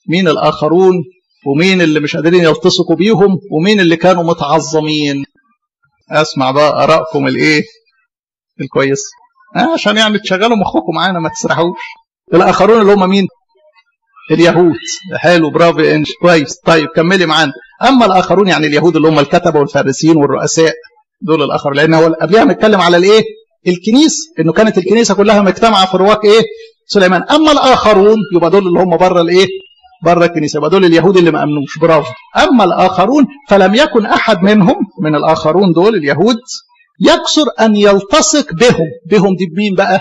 مين الاخرون ومين اللي مش قادرين يلتصقوا بيهم ومين اللي كانوا متعظمين اسمع بقى ارائكم الايه الكويس آه عشان يعني تشغلوا مخكم معانا ما تسرحوش الاخرون اللي هم مين اليهود حلو برافو انش كويس طيب كملي معانا اما الاخرون يعني اليهود اللي هم الكتبه والفارسيين والرؤساء دول الاخر لان هو قبلها متكلم على الايه الكنيسه انه كانت الكنيسه كلها مجتمعه في رواق ايه سليمان اما الاخرون يبقى دول اللي هم بره الايه بره الكنيسه يبقى دول اليهود اللي ما امنوش برافو اما الاخرون فلم يكن احد منهم من الاخرون دول اليهود يكسر ان يلتصق بهم بهم دي بمين بقى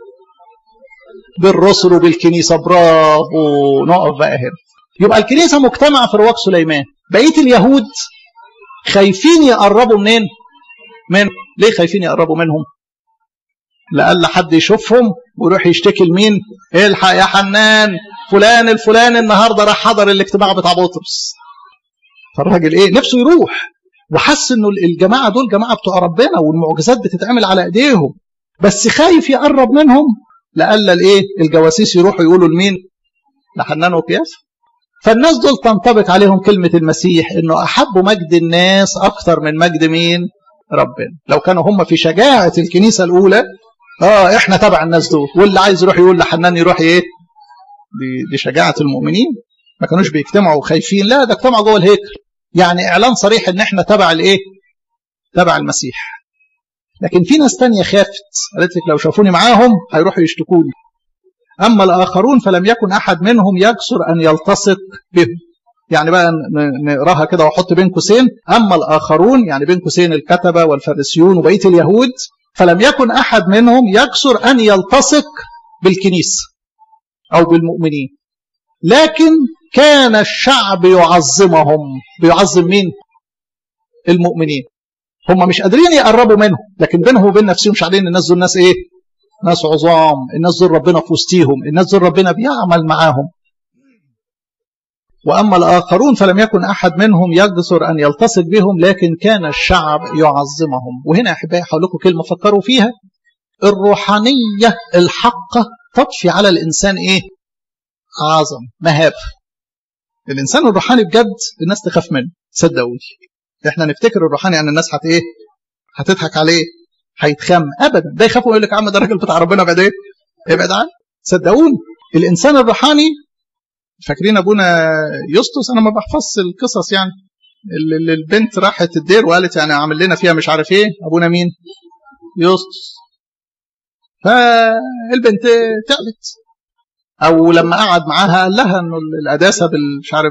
بالرسل وبالكنيسه برافو نقف بقى هنا يبقى الكنيسه مجتمعه في رواق سليمان بقيه اليهود خايفين يقربوا منين من ليه خايفين يقربوا منهم لألا حد يشوفهم ويروح يشتكي لمين الحق يا حنان فلان الفلاني النهارده راح حضر الاجتماع بتاع بطرس فالراجل ايه نفسه يروح وحس انه الجماعه دول جماعه بتوع ربنا والمعجزات بتتعمل على ايديهم بس خايف يقرب منهم لألا الايه الجواسيس يروحوا يقولوا لمين لحنان وقياس فالناس دول تنطبق عليهم كلمة المسيح انه احبوا مجد الناس اكتر من مجد مين ربنا لو كانوا هم في شجاعة الكنيسة الاولى اه احنا تبع الناس دول واللي عايز يروح يقول لحنان يروح ايه دي, دي شجاعة المؤمنين ما كانوش بيجتمعوا خايفين لا ده اجتمعوا جوه الهيكل يعني اعلان صريح ان احنا تبع الايه تبع المسيح لكن في ناس تانية خافت قالت لك لو شافوني معاهم هيروحوا يشتكوني أما الآخرون فلم يكن أحد منهم يكسر أن يلتصق بهم يعني بقى نقراها كده واحط بين قوسين أما الآخرون يعني بين قوسين الكتبة والفارسيون وبقية اليهود فلم يكن أحد منهم يكسر أن يلتصق بالكنيسة أو بالمؤمنين لكن كان الشعب يعظمهم بيعظم مين المؤمنين هم مش قادرين يقربوا منهم لكن بينهم وبين نفسهم مش عارفين الناس دول ناس ايه ناس عظام الناس دول ربنا في وسطيهم الناس دول ربنا بيعمل معاهم وأما الآخرون فلم يكن أحد منهم يقدر أن يلتصق بهم لكن كان الشعب يعظمهم وهنا أحبائي هقول لكم كلمة فكروا فيها الروحانية الحقة تضفي على الإنسان إيه عظم مهابة الإنسان الروحاني بجد الناس تخاف منه صدقوني احنا نفتكر الروحاني ان الناس هت ايه هتضحك عليه هيتخم ابدا ده يخاف ويقول لك يا عم ده راجل بتاع ربنا بعد ايه ابعد عنه صدقوني الانسان الروحاني فاكرين ابونا يسطس انا ما بحفظش القصص يعني اللي البنت راحت الدير وقالت يعني عامل لنا فيها مش عارف ايه ابونا مين يسطس فالبنت تعبت او لما قعد معاها قال لها انه القداسه مش عارف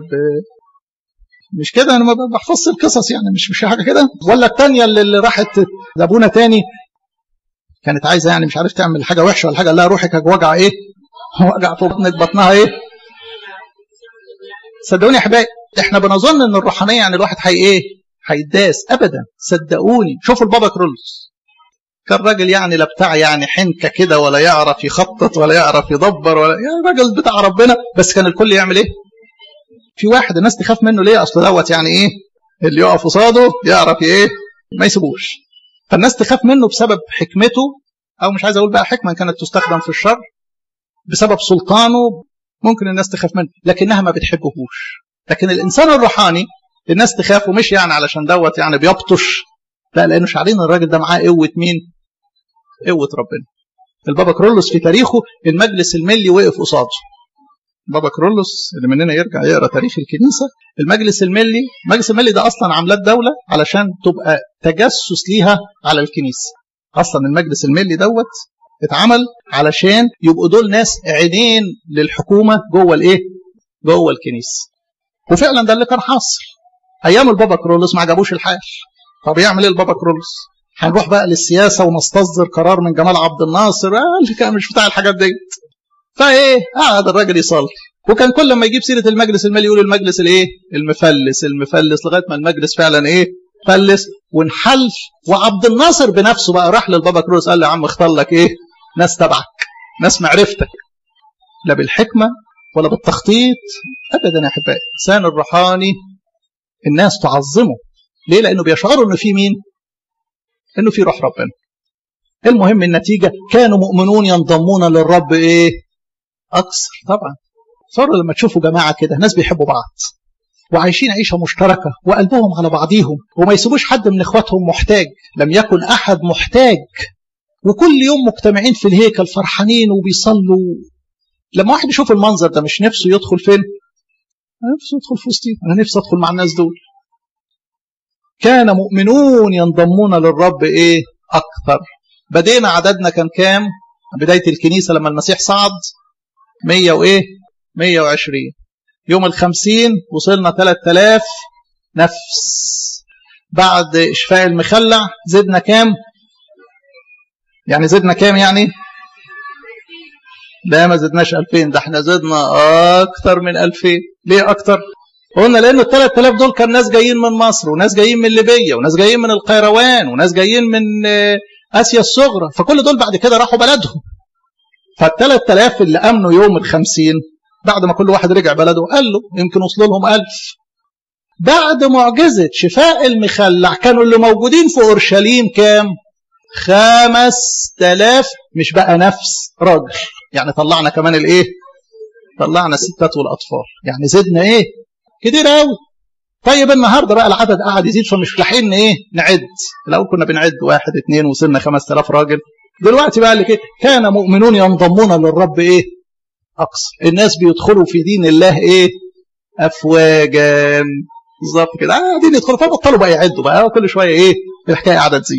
مش كده انا ما بحفظش القصص يعني مش مش حاجه كده ولا الثانيه اللي راحت لابونا تاني كانت عايزه يعني مش عارف تعمل حاجه وحشه ولا حاجه قال لها روحك وجع ايه وجع في بطنك بطنها ايه صدقوني يا احبائي احنا بنظن ان الروحانيه يعني الواحد حي ايه هيداس ابدا صدقوني شوفوا البابا كرولوس كان راجل يعني لا بتاع يعني حنكه كده ولا يعرف يخطط ولا يعرف يدبر ولا يعني راجل بتاع ربنا بس كان الكل يعمل ايه في واحد الناس تخاف منه ليه اصل دوت يعني ايه اللي يقف قصاده يعرف ايه ما يسيبوش فالناس تخاف منه بسبب حكمته او مش عايز اقول بقى حكمه كانت تستخدم في الشر بسبب سلطانه ممكن الناس تخاف منه لكنها ما بتحبهوش لكن الانسان الروحاني الناس تخافه مش يعني علشان دوت يعني بيبطش لا لانه شعرين الراجل ده معاه قوه مين قوه ربنا البابا كرولوس في تاريخه المجلس الملي وقف قصاده بابا كرولوس اللي مننا يرجع يقرا تاريخ الكنيسه المجلس الملي المجلس الملي ده اصلا عملات دوله علشان تبقى تجسس ليها على الكنيسه اصلا المجلس الملي دوت اتعمل علشان يبقوا دول ناس عينين للحكومه جوه الايه جوه الكنيسه وفعلا ده اللي كان حاصل ايام البابا كرولوس ما عجبوش الحال طب يعمل ايه البابا كرولوس هنروح بقى للسياسه ونستصدر قرار من جمال عبد الناصر آه كان مش بتاع الحاجات ديت فايه قعد الراجل يصلي وكان كل ما يجيب سيره المجلس المالي يقول المجلس الايه المفلس المفلس لغايه ما المجلس فعلا ايه فلس وانحل وعبد الناصر بنفسه بقى راح للبابا كروس قال له يا عم اختار لك ايه ناس تبعك ناس معرفتك لا بالحكمه ولا بالتخطيط ابدا يا احبائي الانسان الروحاني الناس تعظمه ليه لانه بيشعروا انه في مين انه في روح ربنا المهم النتيجه كانوا مؤمنون ينضمون للرب ايه اكثر طبعا صاروا لما تشوفوا جماعه كده ناس بيحبوا بعض وعايشين عيشه مشتركه وقلبهم على بعضيهم وما يسيبوش حد من اخواتهم محتاج لم يكن احد محتاج وكل يوم مجتمعين في الهيكل فرحانين وبيصلوا لما واحد يشوف المنظر ده مش نفسه يدخل فين؟ نفسه يدخل في وسطهم انا نفسي ادخل مع الناس دول كان مؤمنون ينضمون للرب ايه اكثر بدينا عددنا كان كام بدايه الكنيسه لما المسيح صعد 100 وايه 120 يوم الخمسين وصلنا 3000 نفس بعد اشفاء المخلع زدنا كام يعني زدنا كام يعني لا ما زدناش 2000 ده احنا زدنا اكتر من 2000 ليه اكتر قلنا لان ال 3000 دول كان ناس جايين من مصر وناس جايين من ليبيا وناس جايين من القيروان وناس جايين من اسيا الصغرى فكل دول بعد كده راحوا بلدهم فال 3000 اللي امنوا يوم ال 50 بعد ما كل واحد رجع بلده قال له يمكن وصلوا لهم 1000 بعد معجزة شفاء المخلع كانوا اللي موجودين في أورشليم كام؟ خمس تلاف مش بقى نفس راجل يعني طلعنا كمان الايه طلعنا الستات والاطفال يعني زدنا ايه كتير قوي طيب النهارده بقى العدد قعد يزيد فمش لاحقين ايه نعد الاول كنا بنعد واحد اثنين وصلنا 5000 راجل دلوقتي بقى اللي كده كان مؤمنون ينضمون للرب ايه اقصى الناس بيدخلوا في دين الله ايه افواجا بالظبط كده قاعدين يدخلوا فبطلوا بقى يعدوا بقى كل شويه ايه الحكايه قاعده تزيد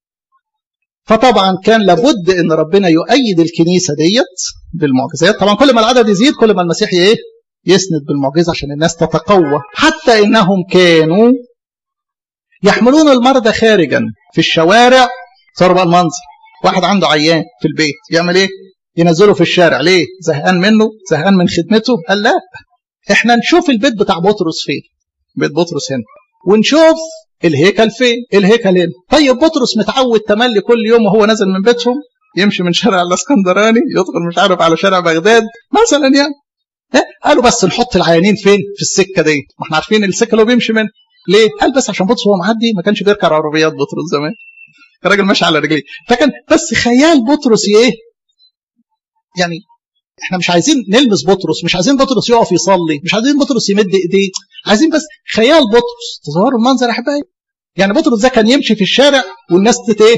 فطبعا كان لابد ان ربنا يؤيد الكنيسه ديت بالمعجزات طبعا كل ما العدد يزيد كل ما المسيح ايه يسند بالمعجزه عشان الناس تتقوى حتى انهم كانوا يحملون المرضى خارجا في الشوارع صار بقى المنظر واحد عنده عيان في البيت يعمل ايه ينزله في الشارع ليه زهقان منه زهقان من خدمته قال لا احنا نشوف البيت بتاع بطرس فين بيت بطرس هنا ونشوف الهيكل فين الهيكل هنا طيب بطرس متعود تملي كل يوم وهو نازل من بيتهم يمشي من شارع الاسكندراني يدخل مش عارف على شارع بغداد مثلا يعني قالوا بس نحط العيانين فين في السكه دي ما احنا عارفين السكه اللي هو بيمشي منها ليه قال بس عشان بطرس هو معدي ما كانش بيركب عربيات بطرس زمان الراجل ماشي على رجليه فكان بس خيال بطرس ايه يعني احنا مش عايزين نلمس بطرس مش عايزين بطرس يقف يصلي مش عايزين بطرس يمد ايديه عايزين بس خيال بطرس تصوروا المنظر يا احبائي يعني بطرس ده كان يمشي في الشارع والناس تت ايه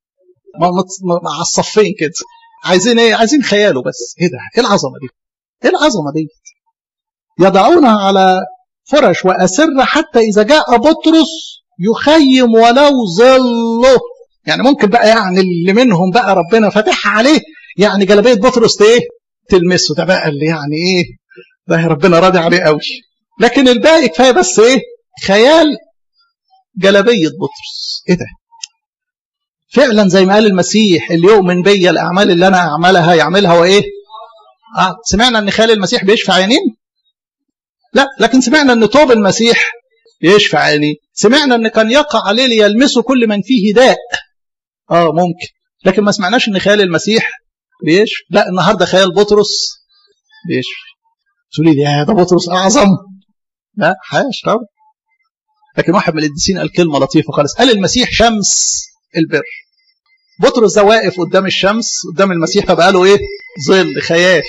مع الصفين كده عايزين ايه عايزين خياله بس ايه ده ايه العظمه دي ايه العظمه دي يضعونها على فرش واسره حتى اذا جاء بطرس يخيم ولو ظله يعني ممكن بقى يعني اللي منهم بقى ربنا فاتحها عليه يعني جلابيه بطرس ايه تلمسه ده بقى اللي يعني ايه ده ربنا راضي عليه قوي لكن الباقي كفايه بس ايه خيال جلابيه بطرس ايه ده فعلا زي ما قال المسيح اللي يؤمن بيا الاعمال اللي انا اعملها يعملها وايه آه سمعنا ان خيال المسيح بيشفع عينين لا لكن سمعنا ان توب المسيح يشفع عينين سمعنا ان كان يقع عليه ليلمسه كل من فيه داء اه ممكن لكن ما سمعناش ان خيال المسيح بيشفي لا النهارده خيال بطرس بيشفي تقولي لي يا ده بطرس اعظم لا حاش طبعا لكن واحد من القديسين قال كلمه لطيفه خالص قال المسيح شمس البر بطرس ده واقف قدام الشمس قدام المسيح فبقى له ايه ظل خيال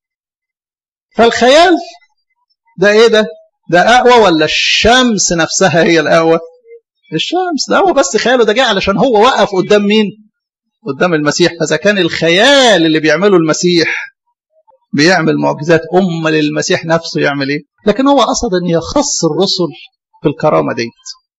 فالخيال ده ايه ده ده اقوى ولا الشمس نفسها هي الاقوى الشمس ده هو بس خياله ده جه علشان هو وقف قدام مين قدام المسيح فاذا كان الخيال اللي بيعمله المسيح بيعمل معجزات ام للمسيح نفسه يعمل ايه لكن هو قصد ان يخص الرسل في الكرامه ديت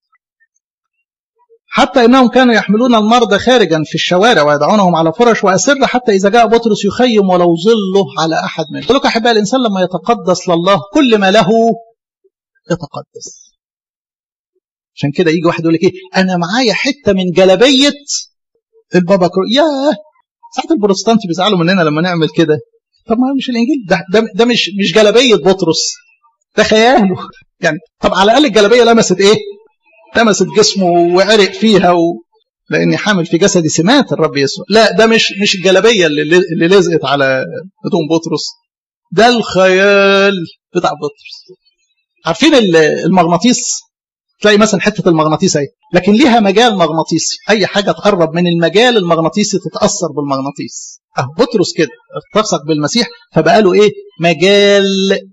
حتى انهم كانوا يحملون المرضى خارجا في الشوارع ويضعونهم على فرش واسره حتى اذا جاء بطرس يخيم ولو ظله على احد منهم. قلت لكم احبائي الانسان لما يتقدس لله كل ما له يتقدس. عشان كده يجي واحد يقول لك ايه انا معايا حته من جلبيه البابا كرو ياه ساعات البروتستانت بيزعلوا مننا لما نعمل كده طب ما مش الانجيل ده ده, ده مش مش جلبيه بطرس ده خياله يعني طب على الاقل الجلبيه لمست ايه؟ لمست جسمه وعرق فيها و... لاني حامل في جسدي سمات الرب يسوع لا ده مش مش الجلبيه اللي, اللي لزقت على هدوم بطرس ده الخيال بتاع بطرس عارفين المغناطيس تلاقي مثلا حته المغناطيس اهي لكن ليها مجال مغناطيسي اي حاجه تقرب من المجال المغناطيسي تتاثر بالمغناطيس اهو بطرس كده اتلصق بالمسيح فبقى له ايه مجال